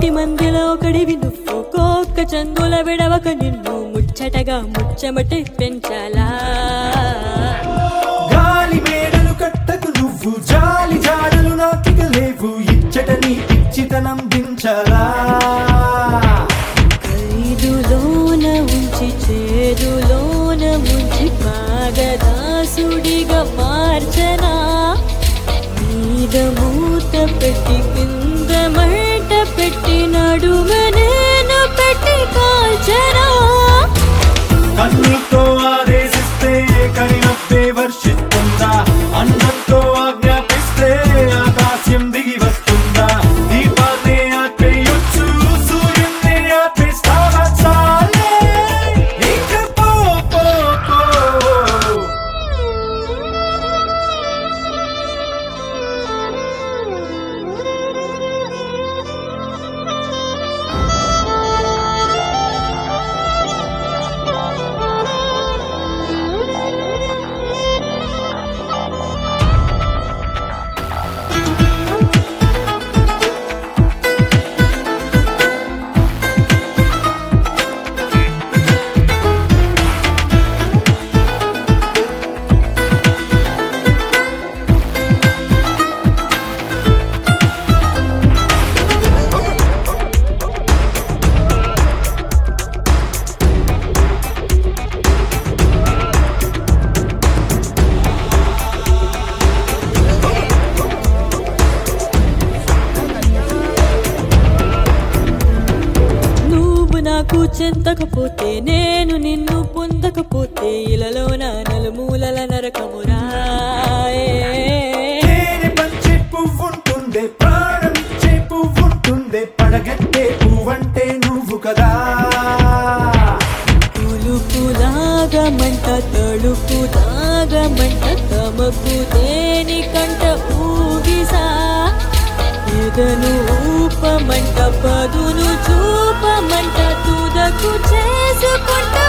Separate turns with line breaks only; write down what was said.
కోటి మందిలో ఒకడివి నువ్వు కోక్క చంగుల విడవక నిన్ను ముచ్చటగా ముచ్చమటి పెంచాలా
గాలి మేడలు కట్టకు నువ్వు జాలి జాడలు నాకిక లేవు ఇచ్చట నీ పిచ్చితనం దించలా
ఖరీదులోన ఉంచి చేదులోన ముంచి పాగదాసుడిగా మార్చనా మీద మూత పెట్టి కింద మంట పెట్టి నడుమ నేను పెట్టి కాల్చనా
కన్నుతో ఆదేశిస్తే కరినప్పే వర్షిస్తుందా అన్నంతో ఆజ్ఞాపిస్తే ఆకాశం దిగి వస్తుందా దీపాన్ని ఆపేయొచ్చు సూర్యున్ని ఆపేస్తావా చాలే ఇక పో పో పో
నువ్వు నాకు చెందకపోతే నేను నిన్ను పొందకపోతే ఇలలో నా నలుమూలల నరకమురా
తేనె పంచే పువ్వుంటుందే ప్రాణమిచ్చే పువ్వుంటుందే పడగట్టే పువ్వంటే నువ్వు కదా
పులుపులాగా మంట తడుపులాగా మంట తమకు దేని కంట ఊగిసా ఎదను ఊపమంట పదును చూపమంట తుదకు చేసుకుంట